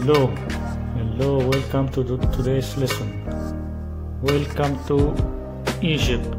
Hello, hello, welcome to the, today's lesson. Welcome to Egypt.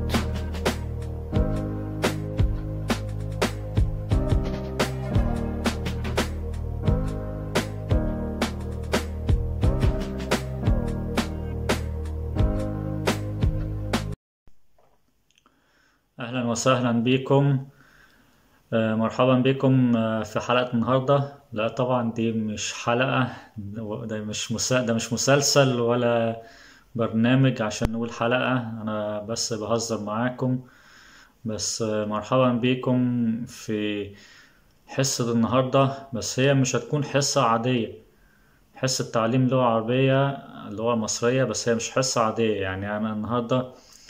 أهلا وسهلا بكم آه، مرحبا بكم آه، في حلقة النهاردة لا طبعا دي مش حلقة ده مش مسا... ده مش مسلسل ولا برنامج عشان نقول حلقة أنا بس بهزر معاكم بس آه، مرحبا بكم في حصة النهاردة بس هي مش هتكون حصة عادية حصة تعليم لغة عربية اللغة المصرية بس هي مش حصة عادية يعني أنا النهاردة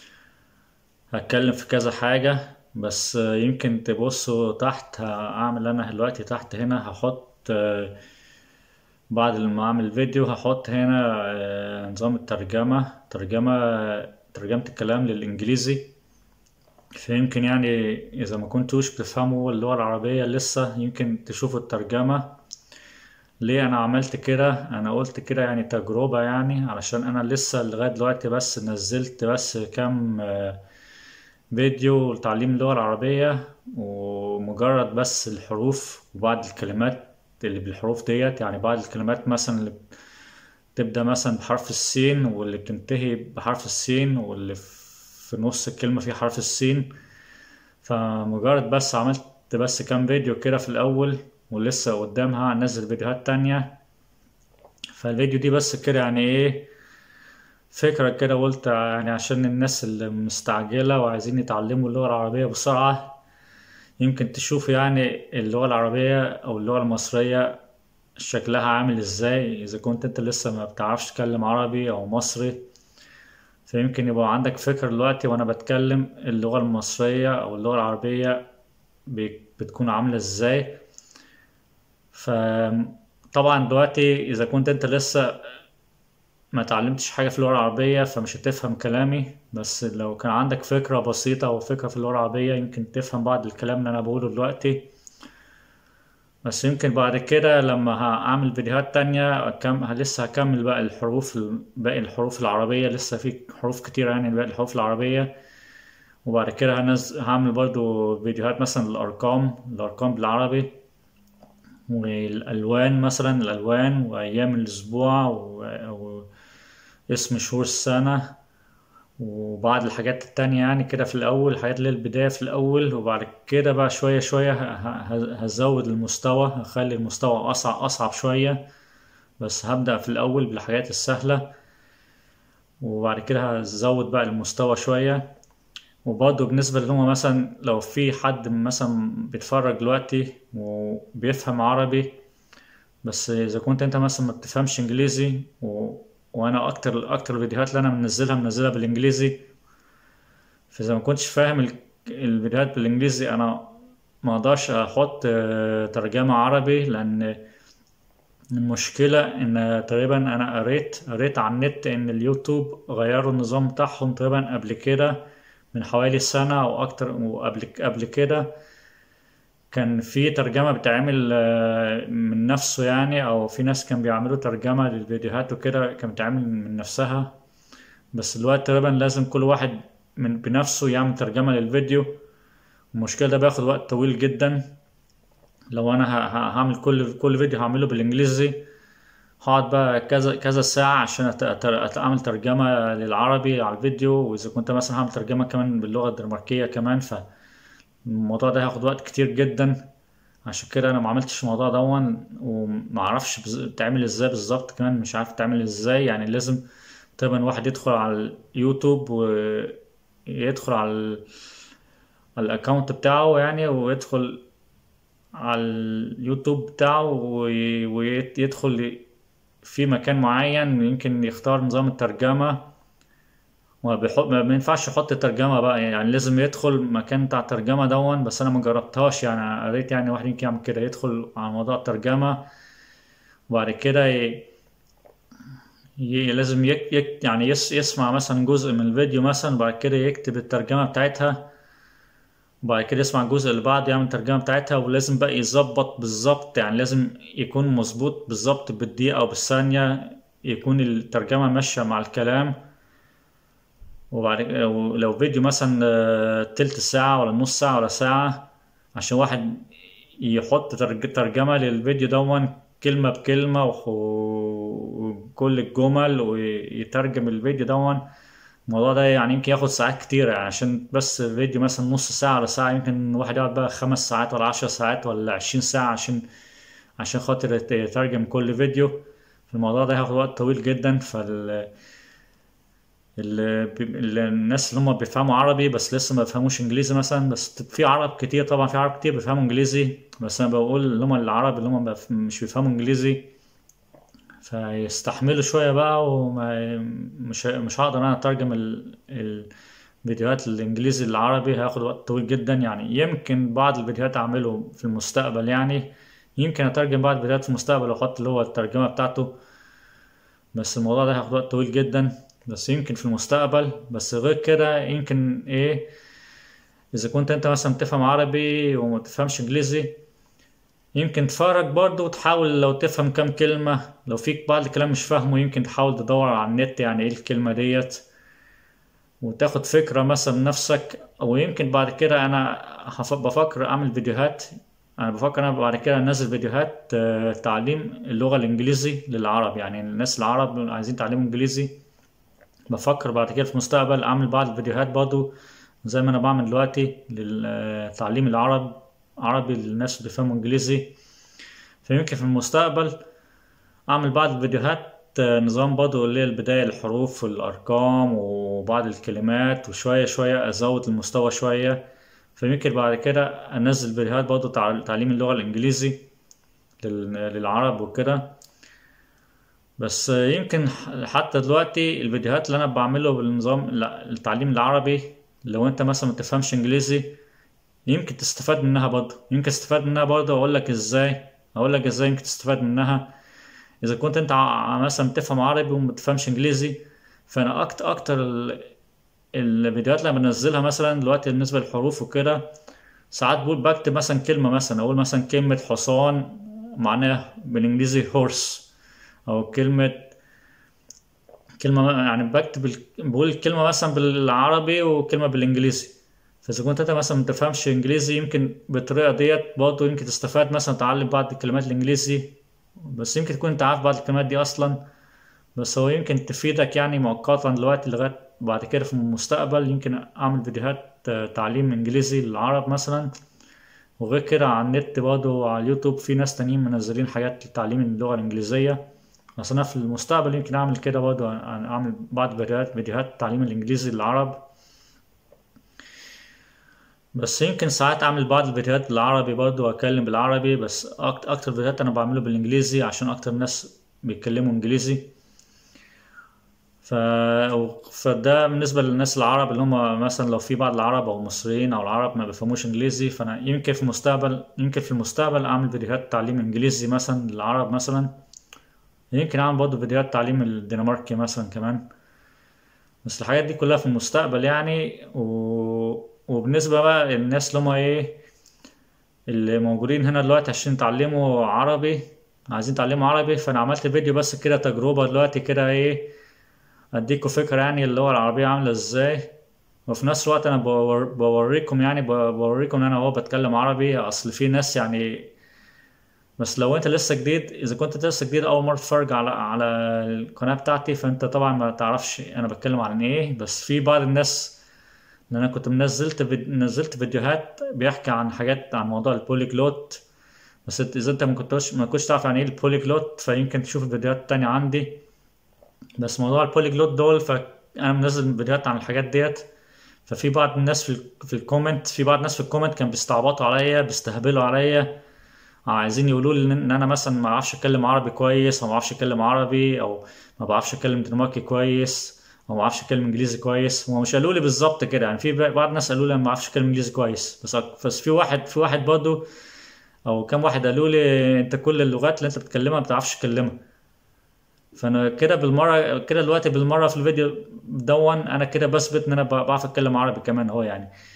هتكلم في كذا حاجة بس آه، يمكن تبصوا تحت هعمل انا دلوقتي تحت هنا هحط آه، بعد ما اعمل فيديو هحط هنا آه، نظام الترجمة ترجمة ترجمة الكلام للإنجليزي فيمكن يعني إذا ما كنتوش بتفهموا اللغة العربية لسه يمكن تشوفوا الترجمة ليه أنا عملت كده أنا قلت كده يعني تجربة يعني علشان أنا لسه لغاية دلوقتي بس نزلت بس كام آه، فيديو لتعليم اللغة العربية ومجرد بس الحروف وبعض الكلمات اللي بالحروف ديت يعني بعض الكلمات مثلا اللي بتبدأ مثلا بحرف السين واللي بتنتهي بحرف السين واللي في نص الكلمة فيه حرف السين فمجرد بس عملت بس كام فيديو كده في الأول ولسه قدامها هنزل فيديوهات تانية فالفيديو دي بس كده يعني ايه فكرة كده قلت يعني عشان الناس اللي مستعجلة وعايزين يتعلموا اللغة العربية بسرعة يمكن تشوفوا يعني اللغة العربية أو اللغة المصرية شكلها عامل ازاي إذا كنت انت لسه ما بتعرفش تتكلم عربي أو مصري فيمكن يبقى عندك فكرة دلوقتي وأنا بتكلم اللغة المصرية أو اللغة العربية بي- بتكون عاملة ازاي فطبعا دلوقتي إذا كنت انت لسه ما اتعلمتش حاجة في اللغة العربية فمش هتفهم كلامي بس لو كان عندك فكرة بسيطة أو فكرة في اللغة العربية يمكن تفهم بعض الكلام اللي أنا بقوله دلوقتي بس يمكن بعد كده لما هعمل فيديوهات تانية أكم... لسه هكمل بقى الحروف باقي الحروف العربية لسه في حروف كتير يعني باقي الحروف العربية وبعد كده هنز... هعمل برضو فيديوهات مثلا الأرقام الأرقام بالعربي والألوان مثلا الألوان وأيام الأسبوع و... و... اسم شهور السنة وبعض الحاجات التانية يعني كده في الأول الحاجات اللي هي البداية في الأول وبعد كده بقى شوية شوية ه- ه- هزود المستوى هخلي المستوى أصعب أصعب شوية بس هبدأ في الأول بالحاجات السهلة وبعد كده هزود بقى المستوى شوية وبرضه بالنسبة اللي هما مثلا لو في حد مثلا بيتفرج دلوقتي وبيفهم عربي بس اذا كنت انت مثلا ما بتفهمش انجليزي و... وانا اكتر اكتر الفيديوهات اللي انا منزلها منزلها بالانجليزي فاذا ما كنتش فاهم ال... الفيديوهات بالانجليزي انا ما اقدرش احط آه، ترجمة عربي لان المشكلة ان تقريبا انا قريت قريت على النت ان اليوتيوب غيروا النظام بتاعهم تقريبا قبل كده من حوالي سنة او اكتر وقبل قبل كده كان في ترجمة بتعمل آه، من نفسه يعني أو في ناس كان بيعملوا ترجمة للفيديوهات وكده كانت بتعمل من نفسها بس دلوقتي تقريبا لازم كل واحد من بنفسه يعمل ترجمة للفيديو المشكلة ده بياخد وقت طويل جدا لو أنا ه- ه- هعمل كل كل فيديو هعمله بالإنجليزي هقعد بقى كذا كذا ساعة عشان أت- أت- أت- أعمل ترجمة للعربي على الفيديو وإذا كنت مثلا هعمل ترجمة كمان باللغة الدنماركية كمان ف الموضوع ده هياخد وقت كتير جدا عشان كده انا ما عملتش الموضوع دون وما اعرفش بز- بتعمل ازاي بالظبط كمان مش عارف تعمل ازاي يعني لازم طبعا واحد يدخل على اليوتيوب ويدخل على ال- على الاكونت بتاعه يعني ويدخل على اليوتيوب بتاعه وي- ويدخل في مكان معين يمكن يختار نظام الترجمة ما بيحط ما بينفعش يحط ترجمة بقى يعني لازم يدخل مكان بتاع الترجمة دون بس انا ما جربتهاش يعني قريت يعني واحد يمكن يعمل كده يدخل على موضوع الترجمة وبعد كده ي... ي... لازم يك... يك... يعني يس... يسمع مثلا جزء من الفيديو مثلا وبعد كده يكتب الترجمة بتاعتها وبعد كده يسمع الجزء اللي بعده يعمل الترجمة بتاعتها ولازم بقى يظبط بالظبط يعني لازم يكون مظبوط بالظبط بالدقيقة أو بالثانية يكون الترجمة ماشية مع الكلام وبعد لو فيديو مثلا آه، تلت ساعة ولا نص ساعة ولا ساعة عشان واحد يحط ترج- ترجمة للفيديو دون كلمة بكلمة وخ- وكل الجمل ويترجم الفيديو دون الموضوع ده يعني يمكن ياخد ساعات كتير يعني عشان بس فيديو مثلا نص ساعة ولا ساعة يمكن واحد يقعد بقى خمس ساعات ولا عشر ساعات ولا عشرين ساعة عشان عشان خاطر يت- يترجم كل فيديو الموضوع ده هياخد وقت طويل جدا فال ال- ال- الناس اللي هم بيفهموا عربي بس لسه ما بيفهموش انجليزي مثلا بس في عرب كتير طبعا في عرب كتير بيفهموا انجليزي بس انا بقول اللي هم العرب اللي هم بف- مش بيفهموا انجليزي فيستحملوا شوية بقى وما مش مش هقدر انا اترجم ال... الفيديوهات الانجليزي للعربي هياخد وقت طويل جدا يعني يمكن بعض الفيديوهات اعمله في المستقبل يعني يمكن اترجم بعض الفيديوهات في المستقبل واحط اللي هو الترجمة بتاعته بس الموضوع ده هياخد وقت طويل جدا بس يمكن في المستقبل بس غير كده يمكن ايه اذا كنت انت مثلا بتفهم عربي وما تفهمش انجليزي يمكن تتفرج برضه وتحاول لو تفهم كام كلمة لو فيك بعض الكلام مش فاهمه يمكن تحاول تدور على النت يعني ايه الكلمة ديت وتاخد فكرة مثلا نفسك او يمكن بعد كده انا هف- بفكر اعمل فيديوهات انا بفكر انا بعد كده انزل فيديوهات آه، تعليم اللغة الانجليزي للعرب يعني الناس العرب عايزين يتعلموا انجليزي بفكر بعد كده في المستقبل اعمل بعض الفيديوهات برضو زي ما انا بعمل دلوقتي لتعليم العرب عربي للناس اللي بيفهموا انجليزي فيمكن في المستقبل اعمل بعض الفيديوهات آه، نظام برضو اللي هي البداية الحروف والارقام وبعض الكلمات وشوية شوية ازود المستوى شوية فيمكن بعد كده انزل فيديوهات برضو تع- تعليم اللغة الانجليزي لل- للعرب وكده بس يمكن ح- حتى دلوقتي الفيديوهات اللي انا بعمله بالنظام لا- التعليم العربي لو انت مثلا ما تفهمش انجليزي يمكن تستفاد منها برضه يمكن تستفاد منها برضه اقول لك ازاي اقول لك ازاي يمكن تستفاد منها اذا كنت انت ع- مثلا بتفهم عربي وما بتفهمش انجليزي فانا اكتر اكتر ال- الفيديوهات اللي أنا بنزلها مثلا دلوقتي بالنسبه للحروف وكده ساعات بقول بكتب مثلا كلمه مثلا اقول مثلا كلمه حصان معناها بالانجليزي هورس او كلمه كلمة يعني بكتب ال- بقول الكلمة مثلا بالعربي وكلمة بالإنجليزي فإذا كنت أنت مثلا ما تفهمش إنجليزي يمكن بالطريقة ديت برضه يمكن تستفاد مثلا تعلم بعض الكلمات الإنجليزي بس يمكن تكون أنت عارف بعض الكلمات دي أصلا بس هو يمكن تفيدك يعني مؤقتا دلوقتي لغاية بعد كده في المستقبل يمكن أعمل فيديوهات آه، تعليم إنجليزي للعرب مثلا وغير كده على النت برضه على اليوتيوب في ناس تانيين منزلين حاجات لتعليم اللغة الإنجليزية بس أنا في المستقبل يمكن أعمل كده برضه أعمل بعض فيديوهات فيديوهات تعليم الإنجليزي للعرب بس يمكن ساعات أعمل بعض الفيديوهات بالعربي برضه وأتكلم بالعربي بس أكتر, أكتر فيديوهات أنا بعمله بالإنجليزي عشان أكتر ناس بيتكلموا إنجليزي ف... فده بالنسبة للناس العرب اللي هم مثلا لو في بعض العرب أو المصريين أو العرب ما بيفهموش إنجليزي فأنا يمكن في المستقبل يمكن في المستقبل أعمل فيديوهات تعليم إنجليزي مثلا للعرب مثلا يمكن أعمل برضه فيديوهات تعليم الدنماركي مثلا كمان بس الحاجات دي كلها في المستقبل يعني و... وبالنسبة بقى للناس اللي هم إيه اللي موجودين هنا دلوقتي عشان يتعلموا عربي عايزين يتعلموا عربي فأنا عملت فيديو بس كده تجربة دلوقتي كده إيه أديكوا فكرة يعني اللغة العربية عاملة إزاي وفي نفس الوقت أنا بور... بوريكم يعني ب- بوريكم إن أنا هو بتكلم عربي أصل في ناس يعني بس لو انت لسه جديد اذا كنت انت لسه جديد اول مره تتفرج على على القناه بتاعتي فانت طبعا ما تعرفش انا بتكلم عن ايه بس في بعض الناس ان انا كنت منزلت فيد... نزلت فيديوهات بيحكي عن حاجات عن موضوع البوليجلوت بس انت- اذا انت ما كنتش ما كنتش تعرف عن ايه البوليجلوت فيمكن تشوف الفيديوهات التانية عندي بس موضوع البوليجلوت دول فانا منزل فيديوهات عن الحاجات ديت ففي بعض الناس في ال- في الكومنت في بعض الناس في الكومنت كان بيستعبطوا عليا بيستهبلوا عليا عايزين يقولوا لي ان إن انا مثلا ما بعرفش اتكلم عربي كويس او ما بعرفش اتكلم عربي او ما بعرفش اتكلم دنماركي كويس او ما بعرفش اتكلم انجليزي كويس هم مش قالوا لي بالظبط كده يعني في بعض الناس قالوا لي انا ما بعرفش اتكلم انجليزي كويس بس بس في واحد في واحد برضه او كام واحد قالوا لي انت كل اللغات اللي انت بتتكلمها ما بتعرفش تتكلمها فانا كده بالمره كده دلوقتي بالمره في الفيديو دون انا كده بثبت ان انا بعرف اتكلم عربي كمان اهو يعني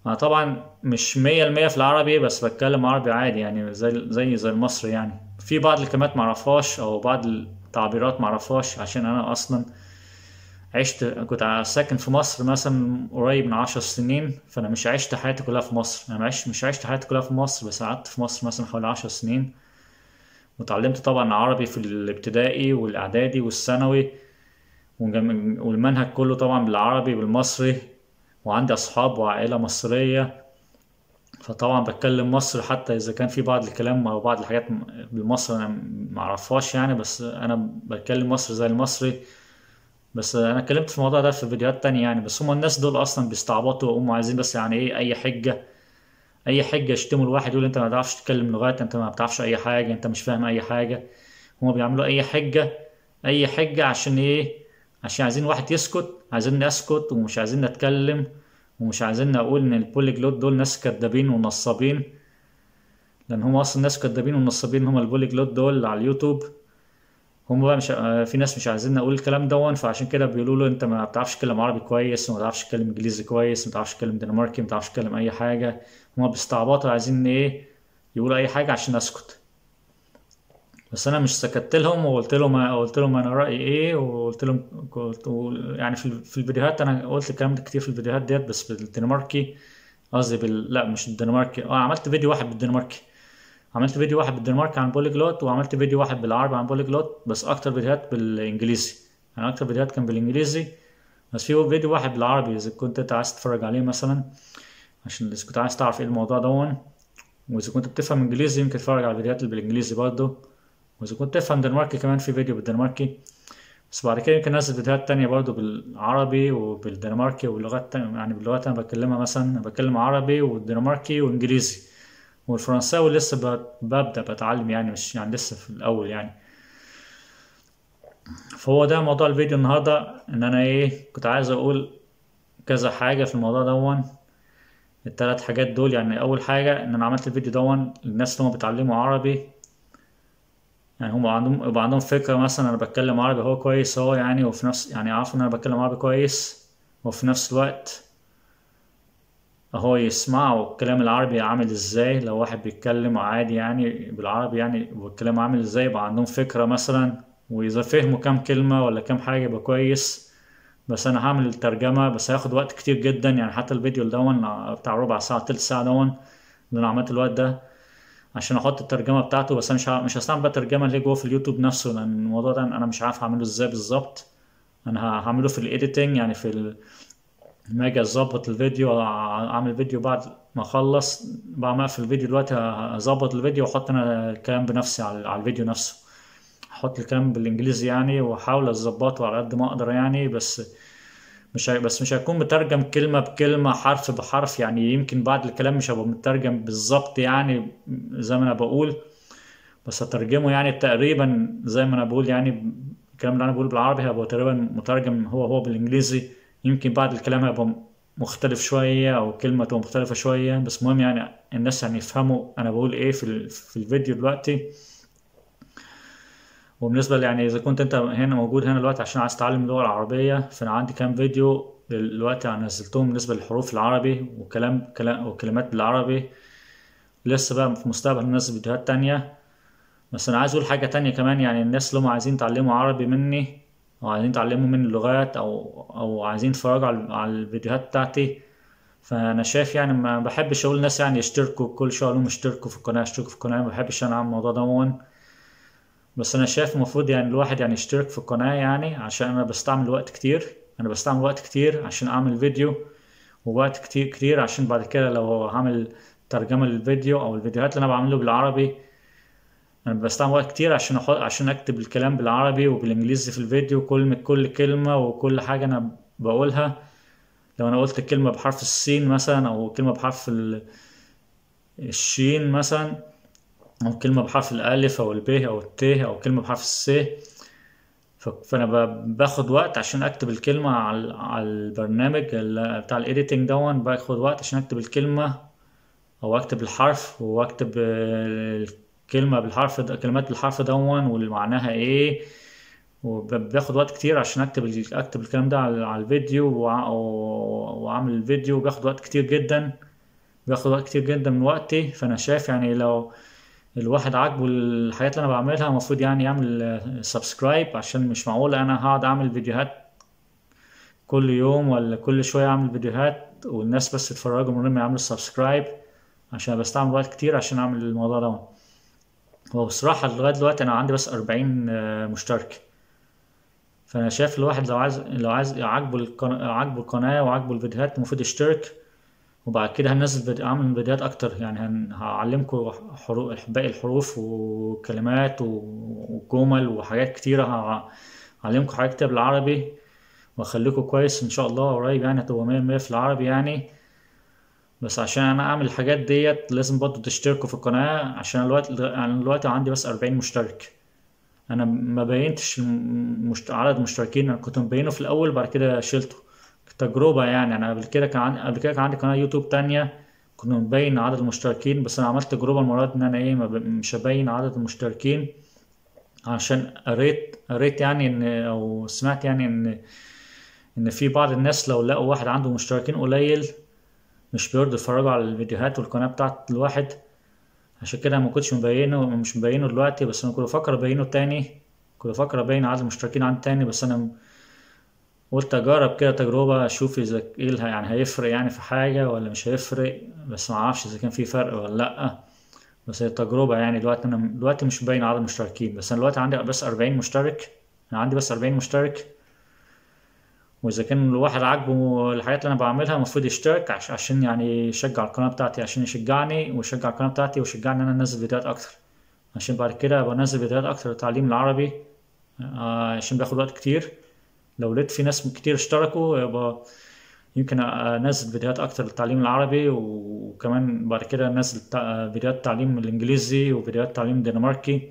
انا طبعا مش مية المية في العربي بس بتكلم عربي عادي يعني زي زي زي المصري يعني في بعض الكلمات معرفهاش او بعض التعبيرات معرفهاش عشان انا اصلا عشت كنت ساكن في مصر مثلا قريب من عشر سنين فانا مش عشت حياتي كلها في مصر انا مش مش عشت حياتي كلها في مصر بس قعدت في مصر مثلا حوالي عشر سنين وتعلمت طبعا عربي في الابتدائي والاعدادي والثانوي وجم- والمنهج كله طبعا بالعربي بالمصري وعندي اصحاب وعائلة مصرية فطبعا بتكلم مصري حتى اذا كان في بعض الكلام او بعض الحاجات م- بالمصري انا معرفهاش يعني بس انا بتكلم مصري زي المصري بس انا اتكلمت في الموضوع ده في فيديوهات تانية يعني بس هم الناس دول اصلا بيستعبطوا وهم عايزين بس يعني ايه اي حجة اي حجة يشتموا الواحد يقول انت ما بتعرفش تتكلم لغات انت ما بتعرفش اي حاجة انت مش فاهم اي حاجة هم بيعملوا اي حجة اي حجة عشان ايه عشان عايزين واحد يسكت عايزين اسكت ومش عايزين نتكلم ومش عايزين اقول ان البوليجلوت دول ناس كدابين ونصابين لان هم اصلا ناس كدابين ونصابين هم البوليجلوت دول على اليوتيوب هم بقى مش آه، في ناس مش عايزين اقول الكلام دون فعشان كده بيقولوا له انت ما بتعرفش تتكلم عربي كويس وما بتعرفش تتكلم انجليزي كويس ما بتعرفش تتكلم دنماركي ما بتعرفش تتكلم اي حاجه هم بيستعبطوا عايزين ايه يقولوا اي حاجه عشان اسكت بس انا مش سكت لهم وقلت لهم قلت لهم انا رايي ايه وقلت لهم قلت يعني في في الفيديوهات انا قلت الكلام ده كتير في الفيديوهات ديت بس بالدنماركي قصدي بال... لا مش الدنماركي اه عملت فيديو واحد بالدنماركي عملت فيديو واحد بالدنماركي عن بوليجلوت وعملت فيديو واحد بالعربي عن بوليجلوت بس اكتر فيديوهات بالانجليزي يعني اكتر فيديوهات كان بالانجليزي بس في فيديو واحد بالعربي اذا كنت انت عايز تتفرج عليه مثلا عشان اذا كنت عايز تعرف ايه الموضوع دون واذا كنت بتفهم انجليزي يمكن تتفرج على الفيديوهات اللي بالانجليزي برضه واذا كنت تفهم دنماركي كمان في فيديو بالدنماركي بس بعد كده يمكن انزل فيديوهات تانية برضه بالعربي وبالدنماركي واللغات تانية يعني باللغات انا بتكلمها مثلا أنا بتكلم عربي والدنماركي وانجليزي والفرنساوي لسه ب- ببدأ بتعلم يعني مش يعني لسه في الأول يعني فهو ده موضوع الفيديو النهاردة إن أنا إيه كنت عايز أقول كذا حاجة في الموضوع دون التلات حاجات دول يعني أول حاجة إن أنا عملت الفيديو دون للناس اللي هم بيتعلموا عربي يعني هم عندهم يبقى عندهم فكرة مثلا أنا بتكلم عربي هو كويس هو يعني وفي نفس يعني عارف إن أنا بتكلم عربي كويس وفي نفس الوقت هو يسمعوا الكلام العربي عامل ازاي لو واحد بيتكلم عادي يعني بالعربي يعني والكلام عامل ازاي يبقى عندهم فكرة مثلا وإذا فهموا كام كلمة ولا كام حاجة يبقى كويس بس أنا هعمل الترجمة بس هياخد وقت كتير جدا يعني حتى الفيديو دون بتاع ربع ساعة تلت ساعة دون اللي أنا عملت الوقت ده عشان أحط الترجمة بتاعته بس أنا مش ه- مش هستعمل بقى الترجمة اللي جوه في اليوتيوب نفسه لأن الموضوع ده أنا مش عارف أعمله ازاي بالظبط أنا هعمله في الإيديتنج يعني في ال... لما اجي اظبط الفيديو اعمل فيديو بعد ما اخلص بعد ما اقفل الفيديو دلوقتي اظبط الفيديو واحط انا الكلام بنفسي على على الفيديو نفسه احط الكلام بالانجليزي يعني واحاول اظبطه على قد ما اقدر يعني بس مش هي... بس مش هيكون مترجم كلمة بكلمة حرف بحرف يعني يمكن بعد الكلام مش هيبقى مترجم بالظبط يعني زي ما انا بقول بس هترجمه يعني تقريبا زي ما انا بقول يعني الكلام اللي انا بقوله بالعربي هيبقى تقريبا مترجم هو هو بالانجليزي يمكن بعد الكلام هيبقى مختلف شوية او كلمة تبقى مختلفة شوية بس مهم يعني الناس يعني يفهموا انا بقول ايه في ال- في الفيديو دلوقتي وبالنسبة يعني إذا كنت أنت هنا موجود هنا دلوقتي عشان عايز تتعلم اللغة العربية فأنا عندي كام فيديو دلوقتي أنا نزلتهم بالنسبة للحروف العربي وكلام كلام وكلمات بالعربي لسه بقى في المستقبل ننزل فيديوهات تانية بس أنا عايز أقول حاجة تانية كمان يعني الناس اللي هم عايزين يتعلموا عربي مني أو عايزين يتعلموا مني اللغات أو أو عايزين يتفرجوا على على الفيديوهات بتاعتي فأنا شايف يعني ما بحبش أقول للناس يعني يشتركوا كل شوية أقول لهم اشتركوا في القناة اشتركوا في القناة ما بحبش أنا أعمل الموضوع ده بس انا شايف المفروض يعني الواحد يعني يشترك في القناة يعني عشان انا بستعمل وقت كتير انا بستعمل وقت كتير عشان اعمل فيديو ووقت كتير كتير عشان بعد كده لو هعمل ترجمة للفيديو او الفيديوهات اللي انا بعمله بالعربي انا بستعمل وقت كتير عشان احط عشان اكتب الكلام بالعربي وبالانجليزي في الفيديو كل كل كلمة وكل حاجة انا بقولها لو انا قلت كلمة بحرف السين مثلا او كلمة بحرف ال- الشين مثلا أو كلمة بحرف الألف أو الب أو الت أو كلمة بحرف الس ف- فأنا ب- باخد وقت عشان أكتب الكلمة على على البرنامج ال- بتاع الإيديتنج دون باخد وقت عشان أكتب الكلمة أو أكتب الحرف وأكتب آه، الكلمة بالحرف ده كلمات بالحرف دون ومعناها إيه وباخد وقت كتير عشان أكتب ال- أكتب الكلام ده على على الفيديو وأع- وأعمل الفيديو باخد وقت كتير جدا بياخد وقت كتير جدا من وقتي فانا شايف يعني لو الواحد عاجبه الحاجات اللي انا بعملها المفروض يعني يعمل سبسكرايب عشان مش معقول انا هقعد اعمل فيديوهات كل يوم ولا كل شوية اعمل فيديوهات والناس بس يتفرجوا من غير ما يعملوا سبسكرايب عشان بستعمل وقت كتير عشان اعمل الموضوع ده هو بصراحة لغاية دلوقتي انا عندي بس اربعين مشترك فانا شايف الواحد لو عايز لو عايز عاجبه القناة عاجبه القناة وعاجبه الفيديوهات المفروض يشترك وبعد كده هننزل فيديو اعمل فيديوهات اكتر يعني هن... هعلمكم حروف باقي الحروف وكلمات وجمل وحاجات كتيرة هعلمكم حاجات كتير بالعربي واخليكم كويس ان شاء الله قريب يعني هتبقى مية مية في العربي يعني بس عشان انا اعمل الحاجات ديت لازم برضه تشتركوا في القناة عشان الوقت انا دلوقتي عندي بس اربعين مشترك انا ما بينتش المشت... عدد المشتركين انا كنت مبينه في الاول بعد كده شلته تجربة يعني انا قبل كده كان عندي قبل كده كان عندي قناة يوتيوب تانية كنت مبين عدد المشتركين بس انا عملت تجربة المرة دي ان انا ايه ما ب... مش هبين عدد المشتركين عشان قريت قريت يعني ان او سمعت يعني ان ان في بعض الناس لو لقوا واحد عنده مشتركين قليل مش بيرضوا يتفرجوا على الفيديوهات والقناة بتاعت الواحد عشان كده ما كنتش مبينه مش مبينه دلوقتي بس انا كنت بفكر ابينه تاني كنت بفكر ابين عدد المشتركين عندي تاني بس انا قلت اجرب كده تجربة اشوف اذا ايه يعني هيفرق يعني في حاجة ولا مش هيفرق بس ما اعرفش اذا كان في فرق ولا لا بس هي تجربة يعني دلوقتي انا دلوقتي مش مبين عدد المشتركين بس انا دلوقتي عندي بس اربعين مشترك انا عندي بس اربعين مشترك واذا كان الواحد عاجبه الحاجات اللي انا بعملها المفروض يشترك عشان يعني يشجع القناه بتاعتي عشان يشجعني ويشجع القناه بتاعتي ويشجعني ان انا انزل فيديوهات اكتر عشان بعد كده ابقى انزل فيديوهات اكتر تعليم العربي عشان بياخد وقت كتير لو لقيت في ناس كتير اشتركوا يبقى يمكن انزل فيديوهات اكتر للتعليم العربي وكمان بعد كده انزل فيديوهات تعليم الانجليزي وفيديوهات تعليم دنماركي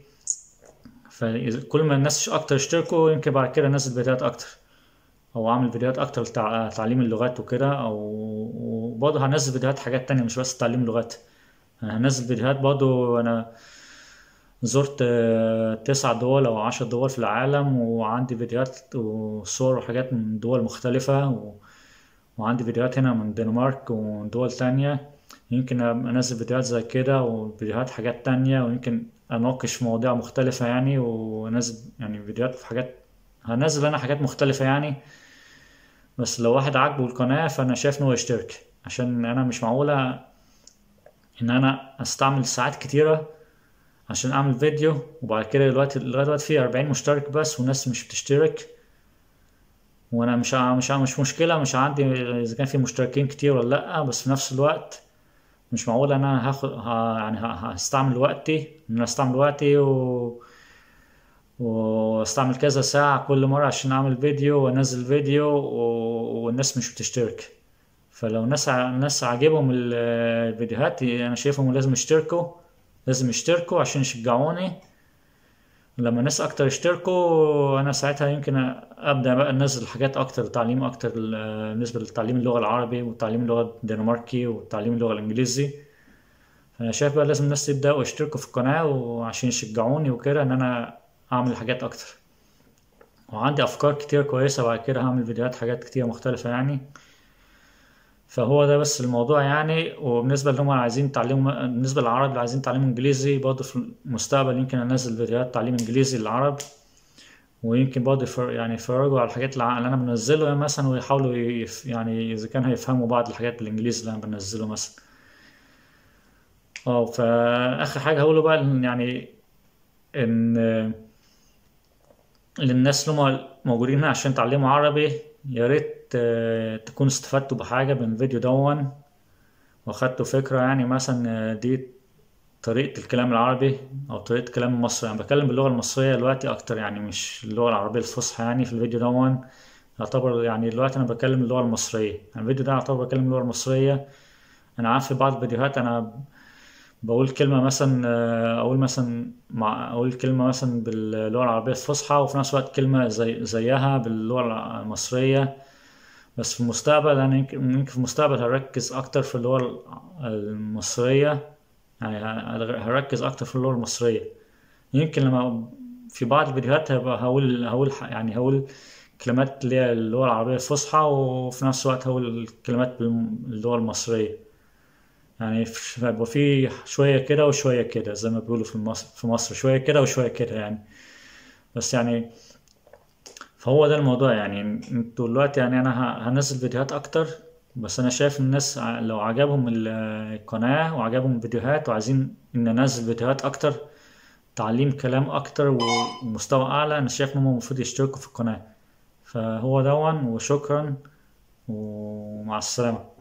فكل ما الناس اكتر يشتركوا يمكن بعد كده انزل فيديوهات اكتر او اعمل فيديوهات اكتر لتعليم اللغات وكده او وبرضه هنزل فيديوهات حاجات تانية مش بس تعليم لغات انا هنزل فيديوهات برضه انا زرت تسع دول او عشر دول في العالم وعندي فيديوهات وصور وحاجات من دول مختلفة و... وعندي فيديوهات هنا من الدنمارك ومن دول تانية يمكن انزل فيديوهات زي كده وفيديوهات حاجات تانية ويمكن اناقش مواضيع مختلفة يعني وانزل يعني فيديوهات في حاجات هنزل انا حاجات مختلفة يعني بس لو واحد عاجبه القناة فأنا شايف إن هو يشترك عشان أنا مش معقولة إن أنا أستعمل ساعات كتيرة عشان أعمل فيديو وبعد كده دلوقتي لغاية دلوقتي في أربعين مشترك بس والناس مش بتشترك وأنا مش مش مش مشكلة مش عندي إذا كان في مشتركين كتير ولا لأ بس في نفس الوقت مش معقول أنا هاخد ها يعني هستعمل وقتي إن أنا أستعمل وقتي و واستعمل كذا ساعة كل مرة عشان اعمل فيديو وانزل فيديو والناس مش بتشترك فلو ناس الناس عاجبهم الفيديوهات انا شايفهم لازم يشتركوا لازم يشتركوا عشان يشجعوني لما ناس اكتر يشتركوا انا ساعتها يمكن ابدا بقى انزل حاجات اكتر تعليم اكتر بالنسبه لتعليم اللغه العربي وتعليم اللغه الدنماركي وتعليم اللغه الانجليزي فانا شايف بقى لازم الناس يبداوا يشتركوا في القناه وعشان يشجعوني وكده ان انا اعمل حاجات اكتر وعندي افكار كتير كويسه بعد كده هعمل فيديوهات حاجات كتير مختلفه يعني فهو ده بس الموضوع يعني وبالنسبه اللي هم عايزين يتعلموا بالنسبه للعرب اللي عايزين يتعلموا انجليزي برضه في المستقبل يمكن انزل فيديوهات تعليم انجليزي للعرب ويمكن برضه يفر يعني يفرجوا على الحاجات اللي انا بنزله يعني مثلا ويحاولوا يف يعني اذا كان هيفهموا بعض الحاجات بالانجليزي اللي انا بنزله مثلا اه فاخر حاجه هقوله بقى يعني ان للناس اللي هم موجودين هنا عشان يتعلموا عربي يا ريت تكونوا استفدتوا بحاجة من الفيديو دون واخدتوا فكرة يعني مثلا دي طريقة الكلام العربي أو طريقة الكلام المصري أنا بتكلم باللغة المصرية دلوقتي أكتر يعني مش اللغة العربية الفصحى يعني في الفيديو دون يعتبر يعني دلوقتي أنا بتكلم اللغة المصرية يعني الفيديو ده يعتبر بتكلم اللغة المصرية أنا عارف في بعض الفيديوهات أنا بقول كلمة مثلا أقول مثلا مع أقول كلمة مثلا باللغة العربية الفصحى وفي نفس الوقت كلمة زي زيها باللغة المصرية بس في المستقبل أنا يمكن في المستقبل هركز أكتر في اللغة المصرية يعني هركز أكتر في اللغة المصرية يمكن لما في بعض الفيديوهات هبقى هقول هقول يعني هقول كلمات اللي هي اللغة العربية الفصحى وفي نفس الوقت هقول كلمات باللغة المصرية يعني في- يبقى في شوية كده وشوية كده زي ما بيقولوا في مصر في مصر شوية كده وشوية كده يعني بس يعني فهو ده الموضوع يعني انتوا دلوقتي يعني انا ه- هنزل فيديوهات اكتر بس انا شايف الناس ع- لو عجبهم ال- القناة وعجبهم الفيديوهات وعايزين ان انزل فيديوهات اكتر تعليم كلام اكتر و- ومستوى اعلى انا شايف انهم المفروض يشتركوا في القناة فهو دون وشكرا ومع السلامة